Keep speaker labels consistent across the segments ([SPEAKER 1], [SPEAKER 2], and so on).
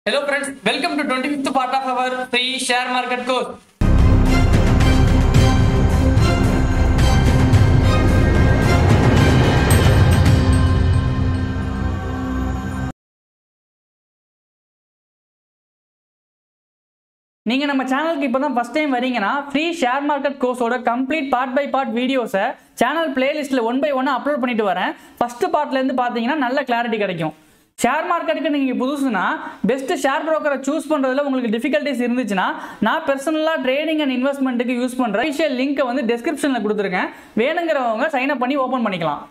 [SPEAKER 1] Hello friends, welcome to 25th part of our free share market course.
[SPEAKER 2] நீங்கள் நம்ம சேனலுக்கு இப்போ தான் ஃபஸ்ட் டைம் வரீங்கன்னா ஃப்ரீ ஷேர் மார்க்கெட் கோர்ஸோட கம்ப்ளீட் பார்ட் பை பார்ட் வீடியோஸை சேனல் பிளேலிஸ்ட்டில் ஒன் பை ஒன்னாக அப்லோட் பண்ணிட்டு வரேன் ஃபஸ்ட்டு பார்ட்லேருந்து பார்த்தீங்கன்னா நல்ல கிளாரிட்டி கிடைக்கும் ஷேர் மார்க்கெட்டுக்கு நீங்கள் புதுசுனா பெஸ்ட்டு ஷேர் ப்ரோக்கரை சூஸ் பண்ணுறதுல உங்களுக்கு டிஃபிகல்ட்டிஸ் இருந்துச்சுன்னா நான் பர்சனலாக ட்ரேடிங் அண்ட் இன்வெஸ்ட்மெண்ட்டுக்கு யூஸ் பண்ணுற விஷயம் லிங்க்கை வந்து டெஸ்கிரிப்ஷனில் கொடுத்துருக்கேன் வேணுங்கிறவங்க சைன் அப் பண்ணி ஓப்பன் பண்ணிக்கலாம்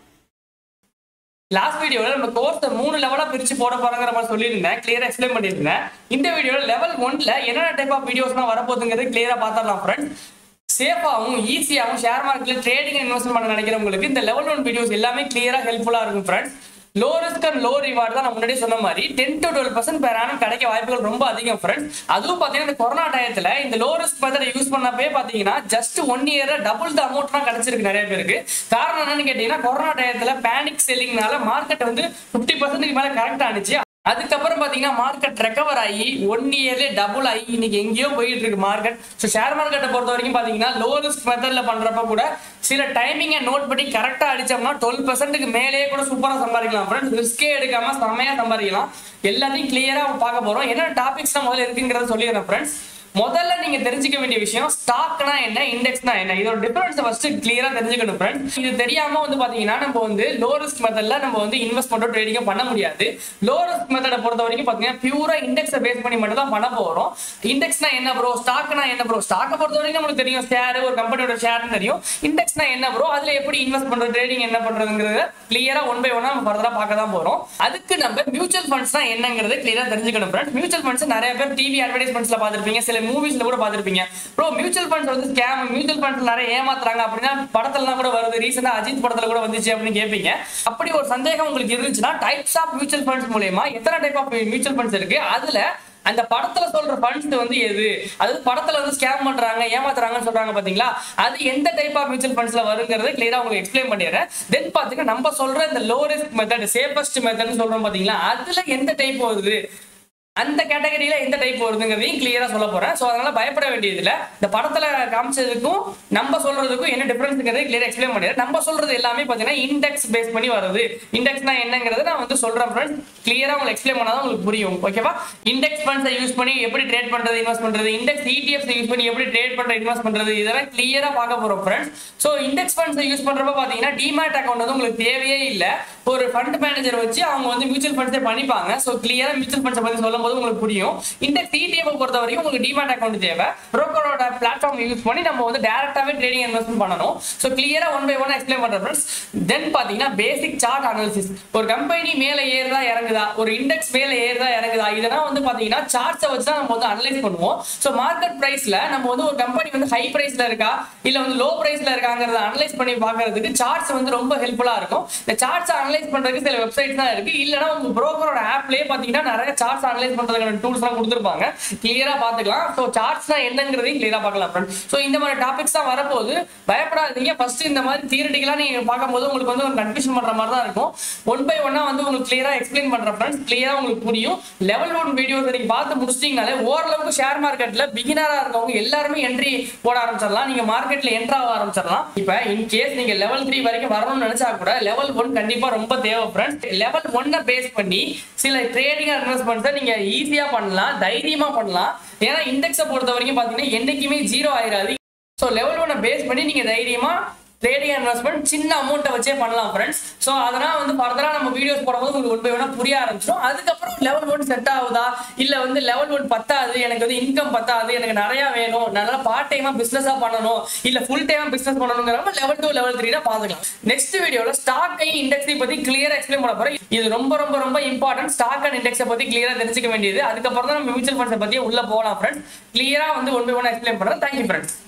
[SPEAKER 1] லாஸ்ட் வீடியோல நம்ம கோர்ஸ் மூணு லெவலா பிரிச்சு போட போறங்கிற மாதிரி சொல்லியிருந்தேன் கிளியரா எக்ஸ்பிளைன் பண்ணியிருந்தேன் இந்த வீடியோல லெவல் ஒன்ல என்னென்ன டைப் ஆஃப் வீடியோஸ்லாம் வரப்போகுதுங்கிறது கிளியரா பார்த்துடலாம் ஃப்ரெண்ட்ஸ் சேஃபாகவும் ஈஸியாகவும் ஷேர் மார்க்கெட்ல ட்ரேடிங் இன்வெஸ்ட் பண்ண நினைக்கிறவங்களுக்கு இந்த லெவல் ஒன் வீடியோஸ் எல்லாமே கிளியரா ஹெல்ப்ஃபுல்லா இருக்கும் friends low risk and low reward தான் நான் முன்னாடியே சொன்ன மாதிரி டென் டு டுவெல் பர்சன்ட் பேர் ஆனும் கிடைக்க வாய்ப்புகள் ரொம்ப அதிகம் ஃப்ரெண்ட்ஸ் அதுவும் பார்த்தீங்கன்னா இந்த கொரோனா டயத்தில் இந்த லோ ரிஸ்க் மெத்தட் யூஸ் பண்ணப்பே பார்த்தீங்கன்னா just one year double the அமௌண்ட்லாம் கிடைச்சிருக்கு நிறைய பேருக்கு காரணம் என்னன்னு கேட்டீங்கன்னா கொரோனா டயத்தில் பேனிக் செல்லிங்னால மார்க்கெட் வந்து ஃபிஃப்டி பர்சன்ட்டுக்கு மேலே கரெக்ட் ஆனிச்சு அதுக்கப்புறம் பாத்தீங்கன்னா மார்க்கெட் ரெக்கவர் ஆகி ஒன் இயர்ல டபுள் ஆகி இன்னைக்கு எங்கேயோ போயிட்டு இருக்கு மார்க்கெட் ஸோ ஷேர் மார்க்கெட்டை பொறுத்த வரைக்கும் பாத்தீங்கன்னா லோ ரிஸ்க் மெத்தட்ல பண்றப்ப கூட சில டைமிங்கை நோட் பண்ணி கரெக்டா அடிச்சோம்னா டுவெல் பர்சன்ட்டுக்கு மேலேயே கூட சூப்பரா சம்பாதிக்கலாம் ஃப்ரெண்ட்ஸ் ரிஸ்கே எடுக்காம செம்மையா சம்பாதிக்கலாம் எல்லாத்தையும் கிளியரா பார்க்க போறோம் என்ன டாபிக்ஸ் முதல்ல இருக்குங்கிறத சொல்லிடுறேன் ஃப்ரெண்ட்ஸ் முதல்ல நீங்க தெரிஞ்சுக்க வேண்டிய விஷயம் ஸ்டாக்னா என்ன இண்டெக்ஸ்னா என்ன இதோட டிஃபரன்ஸ் ஃபர்ஸ்ட் கிளியரா தெரிஞ்சுக்கணும் ஃப்ரெண்ட்ஸ் இது தெரியாம வந்து பாத்தீங்கன்னா நம்ம வந்து லோ ரிஸ்க் மெத்தட்ல நம்ம வந்து இன்வெஸ்ட்மெண்ட்டோ ட்ரேடிங்கோ பண்ண முடியாது லோ ரிஸ்க் மெத்தடை பொறுத்த வரைக்கும் பாத்தீங்கன்னா பியூரா இண்டெக்ஸை பேஸ் பண்ணி மட்டும் தான் பண்ண போறோம் இண்டெக்ஸ்னா என்ன ப்ரோ ஸ்டாக்னா என்ன ப்ரோ ஸ்டாக்கை பொறுத்த வரைக்கும் நம்மளுக்கு தெரியும் ஷேர் ஒரு கம்பெனியோட ஷேர்னு தெரியும் இண்டெக்ஸ்னா என்ன ப்ரோ அதுல எப்படி இன்வெஸ்ட் பண்றது ட்ரேடிங் என்ன பண்றதுங்கிறத கிளியரா ஒன் பை ஒன்னா நம்ம ஃபர்தரா பார்க்க தான் போறோம் அதுக்கு நம்ம மியூச்சுவல் ஃபண்ட்ஸ்னா என்னங்கிறது கிளியரா தெரிஞ்சுக்கணும் ஃப்ரெண்ட்ஸ் மியூச்சுவல் ஃபண்ட்ஸ் நிறைய பேர் டிவி அட்வர்டைஸ்மெண்ட்ஸ்ல பார்த்திருப்பீங்க சில மூவிஸ்ல கூட பார்த்திருப்பீங்க ப்ரோ மியூச்சுவல் ஃபண்ட்ஸ் வந்து ஸ்கேம் மியூச்சுவல் ஃபண்ட்ஸ் நிறைய ஏமாத்துறாங்க அப்படின்னா படத்துலலாம் கூட வருது ரீசெண்டா அஜித் படத்துல கூட வந்துச்சு அப்படின்னு கேட்பீங்க அப்படி ஒரு சந்தேகம் உங்களுக்கு இருந்துச்சுன்னா டைப்ஸ் ஆஃப் மியூச்சுவல் ஃபண்ட்ஸ் மூலயமா எத்தனை டைப் ஆஃப் மியூச்சுவல் ஃபண்ட்ஸ் இருக்கு அதுல அந்த படத்துல சொல்ற ஃபண்ட்ஸ் வந்து எது அதாவது படத்துல வந்து ஸ்கேம் பண்றாங்க ஏமாத்துறாங்கன்னு சொல்றாங்க பாத்தீங்களா அது எந்த டைப் ஆஃப் மியூச்சுவல் ஃபண்ட்ஸ்ல வருங்கிறத கிளியரா உங்களுக்கு எக்ஸ்பிளைன் பண்ணிடுறேன் தென் பாத்தீங்கன்னா நம்ம சொல்ற இந்த லோ ரிஸ்க் மெத்தட் சேஃபஸ்ட் மெத்தட்னு சொல்றோம் பாத்தீங்களா அதுல எந்த டைப் வருது அந்த கேட்டகரியில எந்த டைப் வருதுங்கிறதையும் கிளியரா சொல்ல போறேன் ஸோ அதனால பயப்பட வேண்டியதில்ல இந்த படத்துல காமிச்சதுக்கும் நம்ம சொல்றதுக்கும் என்ன டிஃபரன்ஸ்ங்கிறதை கிளியரா எக்ஸ்பிளைன் பண்ணிடுறேன் நம்ம சொல்றது எல்லாமே பாத்தீங்கன்னா இண்டெக்ஸ் பேஸ் பண்ணி வருது இண்டெக்ஸ்னா என்னங்கிறத நான் வந்து சொல்றேன் ஃப்ரெண்ட்ஸ் கிளியரா உங்களுக்கு எக்ஸ்பிளைன் பண்ணாதான் உங்களுக்கு புரியும் ஓகேவா இண்டெக்ஸ் ஃபண்ட்ஸை யூஸ் பண்ணி எப்படி ட்ரேட் பண்றது இன்வெஸ்ட் பண்றது இண்டெக்ஸ் இடிஎஃப்ஸ் யூஸ் பண்ணி எப்படி ட்ரேட் பண்றது இன்வெஸ்ட் பண்றது இதெல்லாம் கிளியரா பார்க்க போறோம் ஃப்ரெண்ட்ஸ் ஸோ இண்டெக்ஸ் ஃபண்ட்ஸை யூஸ் பண்றப்ப பாத்தீங்கன்னா டிமேட் அக்கௌண்ட் வந்து உங்களுக்கு தேவையே இல்லை ஒரு ஃபண்ட் மேனேஜர் வச்சு அவங்க வந்து மியூச்சுவல் ஃபண்ட்ஸே பண்ணிப்பாங்க ஸோ கிளியரா மியூச்சுவல் ஃபண்ட்ஸை பத்தி சொல்லும் போது உங்களுக்கு புரியும் இண்டெக்ஸ் இடிஎஃப் பொறுத்த வரைக்கும் உங்களுக்கு டிமேட் அக்கௌண்ட் தேவை ப்ரோக்கரோட பிளாட்ஃபார்ம் யூஸ் பண்ணி நம்ம வந்து டேரக்டாவே ட்ரேடிங் இன்வெஸ்ட்மெண்ட் பண்ணணும் ஸோ கிளியரா ஒன் பை ஒன் எக்ஸ்பிளைன் பண்றேன் ஃப்ரெண்ட்ஸ் தென் பாத்தீங்கன்னா பேசிக் சார்ட் அனாலிசிஸ் ஒரு கம்பெனி மேல ஏறுதா இறங்குதா ஒரு இண்டெக்ஸ் மேல ஏறுதா இறங்குதா இதெல்லாம் வந்து பாத்தீங்கன்னா சார்ட்ஸை வச்சு தான் நம்ம வந்து அனலைஸ் பண்ணுவோம் ஸோ மார்க்கெட் பிரைஸ்ல நம்ம வந்து ஒரு கம்பெனி வந்து ஹை பிரைஸ்ல இருக்கா இல்ல வந்து லோ பிரைஸ்ல இருக்காங்கிறத அனலைஸ் பண்ணி பாக்குறதுக்கு சார்ட்ஸ் வந்து ரொம்ப ஹெல்ப்ஃபுல்லா இருக்கும் இந்த சார்ட்ஸ் அனலைஸ் பண்றதுக்கு சில வெப்சைட் தான் இருக்கு இல்லனா உங்க புரோக்கரோட ஆப்லயே பாத்தீங்கன்னா நிறைய சார்ட்ஸ் அனலைஸ் பண்றதுக்கான டூல்ஸ் எல்லாம் கொடுத்துருப்பாங்க கிளியரா பாத்துக்கலாம் ஸோ சார்ட்ஸ்னா என்னங்கிறதையும் கிளியரா பார்க்கலாம் ஃப்ரெண்ட் ஸோ இந்த மாதிரி டாபிக்ஸ் தான் வரப்போகுது பயப்படாதீங்க ஃபர்ஸ்ட் இந்த மாதிரி தியரட்டிக்கலா நீங்க பார்க்கும்போது உங்களுக்கு வந்து ஒரு கன்ஃபியூஷன் பண்ற மாதிரி தான் இருக்கும் ஒன் பை ஒன்னா வந்து உங்களுக்கு கிளியரா எக்ஸ்பிளைன் பண்ற ஃப்ரெண்ட்ஸ் கிளியரா உங்களுக்கு புரியும் லெவல் ஒன் வீடியோஸ் நீங்க பார்த்து முடிச்சிட்டீங்கனாலே ஓரளவுக்கு ஷேர் மார்க்கெட்ல பிகினரா இருக்கவங்க எல்லாருமே என்ட்ரி போட ஆரம்பிச்சிடலாம் நீங்க மார்க்கெட்ல என்ட்ரு ஆக ஆரம்பிச்சிடலாம் இப்போ இன் கேஸ் நீங்க லெவல் த்ரீ வரைக்கும் வரணும்னு நினைச்சா கூட லெவல் ஒன் கண்டிப்பா ரொம்ப தேவை ஃப்ரெண்ட்ஸ் லெவல் ஒன்னை பேஸ் பண்ணி சில ட்ரேடிங் இன்வெஸ்ட்மெண்ட்ஸை நீங்க ஈஸியா பண்ணலாம் தைரியமா பண்ணலாம் ஏன்னா இண்டெக்ஸை பொறுத்த வரைக்கும் பாத்தீங்கன்னா என்னைக்குமே ஜீரோ ஆயிராது ஸோ லெவல் ஒன்னை பேஸ் பண்ணி நீங்க தைரியமா ட்ரேடிங் இன்வெஸ்ட்மெண்ட் சின்ன அமௌண்ட்டை வச்சே பண்ணலாம் ஃப்ரெண்ட்ஸ் ஸோ அதனால் வந்து ஃபர்தராக நம்ம வீடியோஸ் போடும்போது உங்களுக்கு ஒன் பை ஒன்றா புரிய ஆரம்பிச்சிடும் அதுக்கப்புறம் லெவல் ஒன் செட் ஆகுதா இல்லை வந்து லெவல் ஒன் பத்தாது எனக்கு வந்து இன்கம் பத்தாது எனக்கு நிறையா வேணும் நல்லா பார்ட் டைமாக பிஸ்னஸாக பண்ணணும் இல்லை ஃபுல் டைமாக பிஸ்னஸ் பண்ணணுங்கிறப்ப லெவல் டூ லெவல் த்ரீ பார்த்துக்கலாம் நெக்ஸ்ட் வீடியோவில் ஸ்டாக்கையும் இண்டெக்ஸையும் பற்றி கிளியராக எக்ஸ்பிளைன் பண்ண போகிறேன் இது ரொம்ப ரொம்ப ரொம்ப இம்பார்ட்டன்ட் ஸ்டாக் அண்ட் இண்டெக்ஸை பற்றி கிளியராக தெரிஞ்சுக்க வேண்டியது அதுக்கப்புறம் தான் நம்ம மியூச்சுவல் ஃபண்ட்ஸை பற்றி உள்ள போகலாம் ஃப்ரெண்ட்ஸ் கிளியராக வந்து ஒன் பை ஒன் எக்ஸ்பிளைன் பண்ணுறேன் தேங்க்யூ ஃப்ரெண்ட்ஸ்